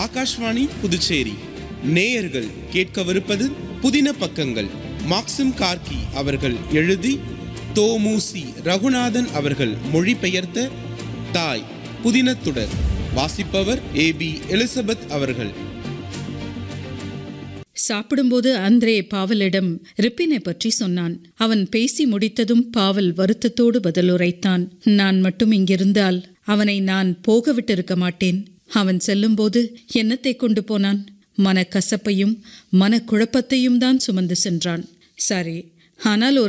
ஆகாஷ்வாணி புதுச்சேரி நேயர்கள் கேட்கவிருப்பது புதின பக்கங்கள் மாக்சிம் கார்கி அவர்கள் எழுதி தோமுசி ரகுநாதன் அவர்கள் மொழிபெயர்த்த தாய் புதினத்துடர் வாசிப்பவர் ஏ பி எலிசபெத் அவர்கள் சாப்பிடும்போது அந்திரே பாவலிடம் ரிப்பினை பற்றி சொன்னான் அவன் பேசி முடித்ததும் பாவல் வருத்தத்தோடு பதிலுரைத்தான் நான் மட்டும் இங்கிருந்தால் அவனை நான் போக விட்டிருக்க மாட்டேன் அவன் செல்லும்போது என்னத்தை கொண்டு போனான் மனக்கசப்பையும் மனக்குழப்பத்தையும் தான் சுமந்து சென்றான் சரி ஆனால் ஒரு